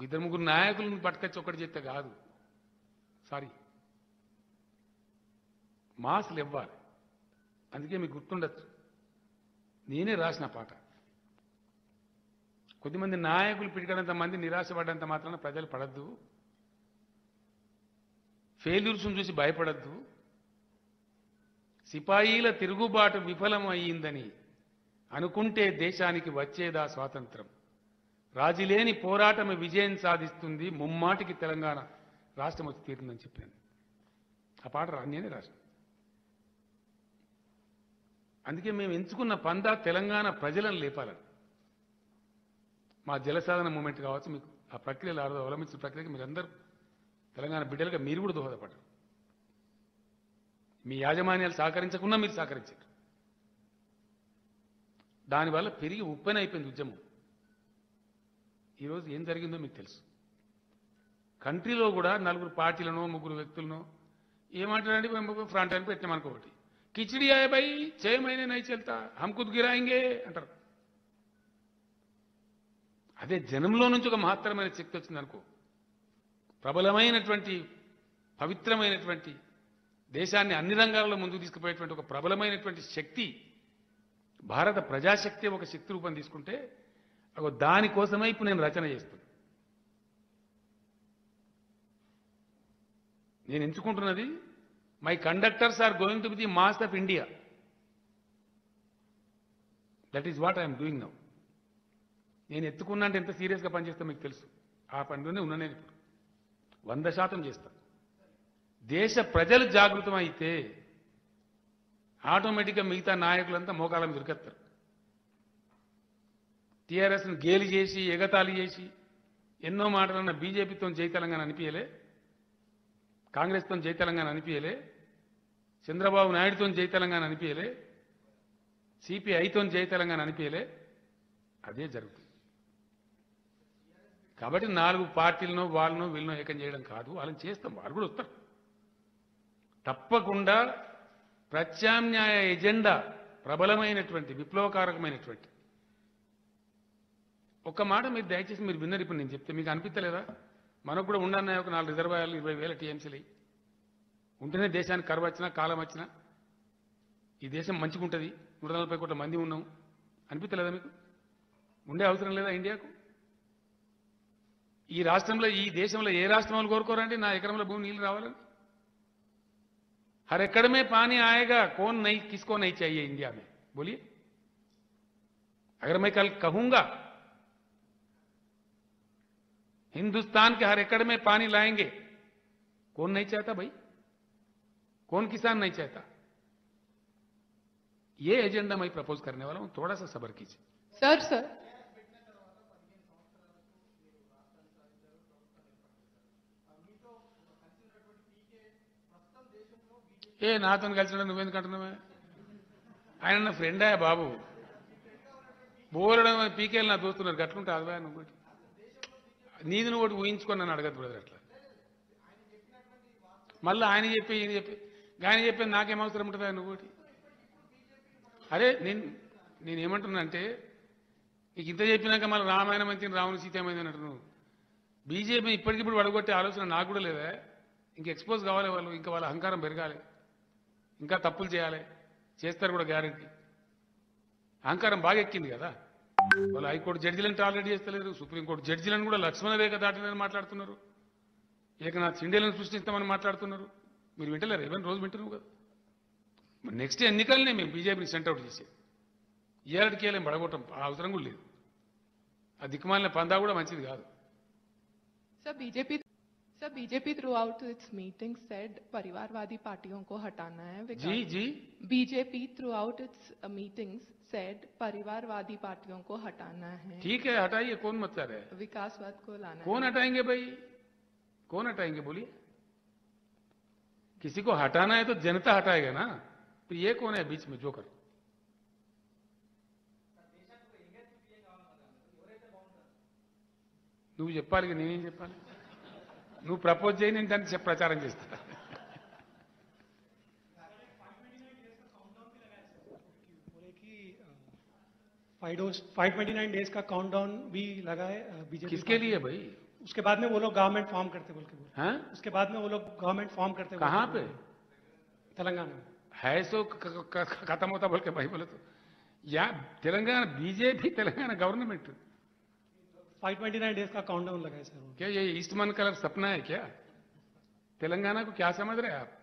ఇద్దరు ముగ్గురు నాయకులను పట్టుకొచ్చి ఒకటి చెప్తే కాదు సారీ మాస్లు ఇవ్వాలి అందుకే మీకు గుర్తుండొచ్చు నేనే రాసిన పాట కొద్దిమంది నాయకులు పిడికడంత మంది నిరాశపడ్డంత మాత్రాన ప్రజలు పడద్దు ఫెయిల్యూర్స్ను చూసి భయపడద్దు సిపాయిల తిరుగుబాటు విఫలం అయ్యిందని అనుకుంటే దేశానికి వచ్చేదా స్వాతంత్రం రాజీలేని పోరాటం విజయం సాధిస్తుంది ముమ్మాటికి తెలంగాణ రాష్ట్రం వచ్చి తీరుతుందని చెప్పాను ఆ పాట రా- నేనే రాసిన అందుకే మేము ఎంచుకున్న పందా తెలంగాణ ప్రజలను లేపాలని మా జలసాధన మూమెంట్ కావచ్చు మీకు ఆ ప్రక్రియలో ఆ రోజు అవలంబించిన ప్రక్రియకి మీరందరూ తెలంగాణ బిడ్డలుగా మీరు కూడా దోహదపడ్డారు మీ యాజమాన్యాలు సహకరించకుండా మీరు సహకరించారు దానివల్ల పెరిగి ఉప్పెన అయిపోయింది ఉద్యమం ఈరోజు ఏం జరిగిందో మీకు తెలుసు కంట్రీలో కూడా నలుగురు పార్టీలను ముగ్గురు వ్యక్తులను ఏమంటారంటే మేము ఫ్రంట్ అని పెట్టినాం అనుకోటి కిచిడి ఆయే భయ్ చే మహినే నై చెల్తా హమ్ ఖుద్ గిరాయింగే అంటారు అదే జనంలో నుంచి ఒక మహత్తరమైన శక్తి వచ్చింది అనుకో ప్రబలమైనటువంటి పవిత్రమైనటువంటి దేశాన్ని అన్ని రంగాల్లో ముందుకు తీసుకుపోయేటువంటి ఒక ప్రబలమైనటువంటి శక్తి భారత ప్రజాశక్తి ఒక శక్తి రూపం తీసుకుంటే అగో దానికోసమే ఇప్పుడు నేను రచన చేస్తున్నాను నేను ఎంచుకుంటున్నది my conductors are going to be the mass of India that is what I'm doing now నేను ఎత్తుకున్నా అంటే ఎంత సీరియస్గా పనిచేస్తా మీకు తెలుసు ఆ పనిలోనే ఉన్నా నేను ఇప్పుడు వంద శాతం చేస్తా దేశ ప్రజలు జాగృతం అయితే ఆటోమేటిక్గా మిగతా నాయకులంతా మోకాలం దొరికేస్తారు టీఆర్ఎస్ను గేలి చేసి ఎగతాళి చేసి ఎన్నో మాటలన్న బీజేపీతో జై తెలంగాణ అనిపించలే కాంగ్రెస్తో జై తెలంగాణ అనిపించలే చంద్రబాబు నాయుడుతో జై తెలంగాణ అనిపించలే సిపిఐతో జై తెలంగాణ అనిపించలే అదే జరుగుతుంది కాబట్టి నాలుగు పార్టీలను వాళ్ళను వీళ్ళను ఏకం చేయడం కాదు వాళ్ళని చేస్తాం వాళ్ళు కూడా వస్తారు తప్పకుండా ప్రత్యామ్నాయ ఎజెండా ప్రబలమైనటువంటి విప్లవకారకమైనటువంటి ఒక్క మాట మీరు దయచేసి మీరు విన్నరు ఇప్పుడు నేను చెప్తే మీకు అనిపించలేదా మనకు కూడా ఉండన్నాయి ఒక నాలుగు రిజర్వాయర్లు ఇరవై వేల టీఎంసీలు అయ్యి ఉంటేనే దేశానికి కరువు వచ్చినా కాలం వచ్చినా ఈ దేశం మంచిగా ఉంటుంది నూట నలభై కోట్ల మంది ఉన్నాం అనిపించలేదా మీకు ఉండే అవసరం లేదా ఇండియాకు ఈ రాష్ట్రంలో ఈ దేశంలో ఏ రాష్ట్రం వాళ్ళు కోరుకోరండి నా ఎకరంలో భూమి నీళ్ళు రావాలని हर एकड़ में पानी आएगा कौन नहीं किसको नहीं चाहिए इंडिया में बोलिए अगर मैं कल कहूंगा हिंदुस्तान के हर एकड़ में पानी लाएंगे कौन नहीं चाहता भाई कौन किसान नहीं चाहता ये एजेंडा मैं प्रपोज करने वाला हूं थोड़ा सा सबर कीजिए सर सर ఏ నాతో కలిసి నువ్వెందుకు అంటున్నావే ఆయన నా ఫ్రెండే బాబు బోరడం పీకేలు నా దోస్తున్నారు గట్లుంటే అదివా నువ్వు ఒకటి. నీది నువ్వు ఒకటి ఊహించుకొని నన్ను అడగదు బ్రదర్ అట్లా మళ్ళీ ఆయన చెప్పి ఈయన చెప్పి ఆయన చెప్పి నాకేం అవసరం ఉంటుందా నువ్వు ఒకటి అరే నేను నేను ఏమంటున్నానంటే నీకు ఇంత చెప్పినాక మళ్ళీ రామాయణం మంచి రావణ సీతేమైంది అన్నట్టు నువ్వు బీజేపీ ఇప్పటికిప్పుడు వడగొట్టే ఆలోచన నాకు కూడా లేదా ఇంక ఎక్స్పోజ్ కావాలి వాళ్ళు ఇంకా వాళ్ళ అహంకారం పెరగాలి ఇంకా తప్పులు చేయాలి చేస్తారు కూడా గ్యారెంటీ అహంకారం బాగా ఎక్కింది కదా వాళ్ళు హైకోర్టు జడ్జిలను టాలరేట్ చేస్తలేరు సుప్రీంకోర్టు జడ్జిలను కూడా లక్ష్మణ రేఖ దాటినని మాట్లాడుతున్నారు ఏకనాథ్ సిండేలను సృష్టిస్తామని మాట్లాడుతున్నారు మీరు వింటలేరు ఏమైనా రోజు వింటున్నావు కదా మరి నెక్స్ట్ ఎన్నికలనే మేము బీజేపీని సెంట్అవుట్ చేసేది ఏడాదికి వెళ్ళేం పడగొట్టం ఆ అవసరం కూడా లేదు ఆ దిక్కుమాలిన పందా కూడా మంచిది కాదు sir BJP sir BJP throughout its meeting said परिवारवादी पार्टियों को हटाना है जी जी BJP throughout its meetings said परिवारवादी पार्टियों को हटाना है ठीक है हटाइए कौन मत रहा है विकासवाद को लाना है कौन हटाएंगे भाई कौन हटाएंगे बोलिए किसी को हटाना है तो जनता हटाएगा ना तो ये कौन है बीच में जोकर నువ్వు చెప్పాలి ఇక నేనేం చెప్పాలి నువ్వు ప్రపోజ్ చేయి నేను దాన్ని చెప్- ప్రచారం చేస్తా बोले कि five five twenty nine days का काउंटडाउन भी लगा है बीजेपी किसके लिए भाई उसके बाद में वो लोग गवर्नमेंट फॉर्म करते बोल के बोल हाँ? उसके बाद में वो लोग गवर्नमेंट फॉर्म करते बोल के कहाँ बोल। पे तेलंगाना में है सो क- क- क- खत्म होता बोल के भाई बोले तो या Telangana BJP Telangana government 529 days का काउंटडाउन लगा है सर वो। क्या ये ईस्टमन का सपना है क्या तेलंगाना को क्या समझ रहे हैं आप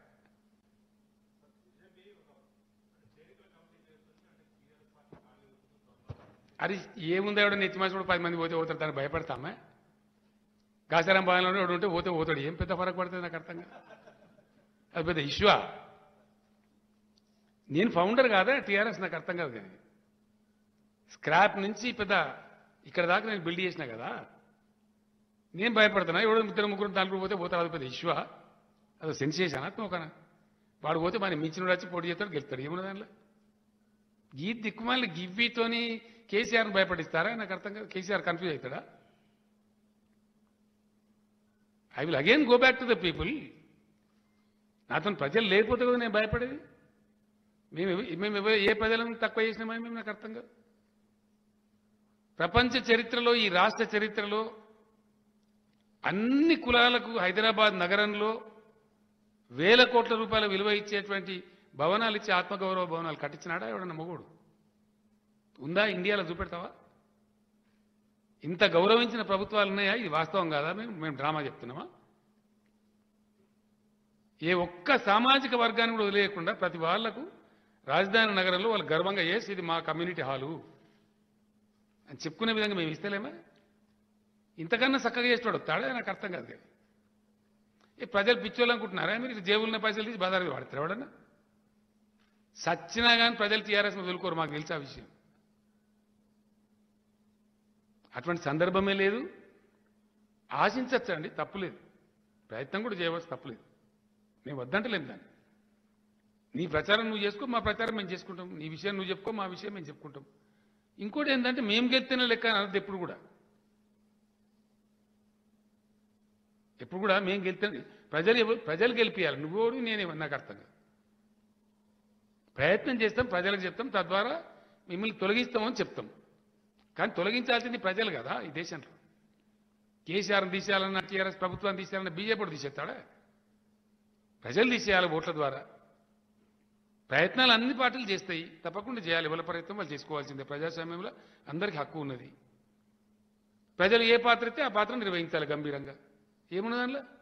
అది ఏముందో ఎవడో నెత్తిమాసి కూడా పది మంది పోతే పోతారు దాన్ని భయపడతామా కాసారం బాగానే ఎవడు ఉంటే పోతే పోతాడు ఏం పెద్ద ఫరక్ పడుతుంది నాకు అర్థం కాదు అది పెద్ద ఇష్యూా నేను ఫౌండర్ కాదా టీఆర్ఎస్ నాకు అర్థం కాదు కానీ స్క్రాప్ నుంచి పెద్ద ఇక్కడ దాకా నేను బిల్డ్ చేసిన కదా నేను భయపడుతున్నా ఎవడో ఇద్దరు ముగ్గురు నలుగురు పోతే పోతారు అది పెద్ద ఇష్యూా అది సెన్సేషన్ తోకనా వాడు పోతే మన మించిన వచ్చి పోటీ చేస్తాడు గెలుస్తాడు ఏమున్న దానిలో ఈ దిక్కుమాలి గివ్వితోని కేసీఆర్ని భయపడిస్తారా నాకు అర్థం కాదు కేసీఆర్ కన్ఫ్యూజ్ అవుతాడా I will again go back to the people నాతో ప్రజలు లేకపోతే కదా నేను భయపడేది మేము ఎవ- మేము ఎవ- ఏ ప్రజలను తక్కువ చేసినామని మేము నాకు అర్థం కాదు ప్రపంచ చరిత్రలో ఈ రాష్ట్ర చరిత్రలో అన్ని కులాలకు హైదరాబాద్ నగరంలో వేల కోట్ల రూపాయల విలువ ఇచ్చేటువంటి భవనాలు ఇచ్చి ఆత్మగౌరవ భవనాలు కట్టించినాడా ఎవడన్నా మగోడు ఉందా ఇండియాలో చూపెడతావా ఇంత గౌరవించిన ప్రభుత్వాలు ఉన్నాయా ఇది వాస్తవం కాదా మేము మేము డ్రామా చెప్తున్నామా ఏ ఒక్క సామాజిక వర్గాన్ని కూడా వదిలేయకుండా ప్రతి వాళ్లకు రాజధాని నగరంలో వాళ్ళు గర్వంగా చేసి ఇది మా కమ్యూనిటీ హాలు అని చెప్పుకునే విధంగా మేము ఇస్తలేమా ఇంతకన్నా చక్కగా చేస్తాడు వస్తాడా నాకు అర్థం కాదు కానీ. ఏ ప్రజలు పిచ్చోళ్ళు అనుకుంటున్నారా మీరు ఇట్లా జేబులున్న పైసలు తీసి బజార్కి వాడతారు ఎవడన్నా సచ్చినా కానీ ప్రజలు టీఆర్ఎస్ వదులుకోరు మాకు తెలిసి ఆ విషయం అటువంటి సందర్భమే లేదు ఆశించచ్చండి తప్పులేదు ప్రయత్నం కూడా చేయవచ్చు తప్పులేదు మేము వద్దంటలేం దాన్ని నీ ప్రచారం నువ్వు చేసుకో మా ప్రచారం మేము చేసుకుంటాం నీ విషయం నువ్వు చెప్పుకో మా విషయం మేము చెప్పుకుంటాం ఇంకోటి ఏంటంటే మేము గెలితేనే లెక్క అని అనద్దు ఎప్పుడు కూడా ఎప్పుడు కూడా మేము గెలితే ప్రజలు ఎవ- ప్రజలు గెలిపియాలి నువ్వోడు నేనేమో నాకు అర్థం కాదు ప్రయత్నం చేస్తాం ప్రజలకు చెప్తాం తద్వారా మిమ్మల్ని తొలగిస్తామని చెప్తాం కానీ తొలగించాల్సింది ప్రజలు కదా ఈ దేశంలో కేసీఆర్ని తీసేయాలన్న టీఆర్ఎస్ ప్రభుత్వాన్ని తీసేయాలన్న బీజేపీ కూడా తీసేస్తాడా ప్రజలు తీసేయాలి ఓట్ల ద్వారా ప్రయత్నాలు అన్ని పార్టీలు చేస్తాయి తప్పకుండా చేయాలి ఎవరి ప్రయత్నం వాళ్ళు చేసుకోవాల్సిందే ప్రజాస్వామ్యంలో అందరికీ హక్కు ఉన్నది ప్రజలు ఏ పాత్ర అయితే ఆ పాత్ర నిర్వహించాలి గంభీరంగా ఏమున్నది దానిలో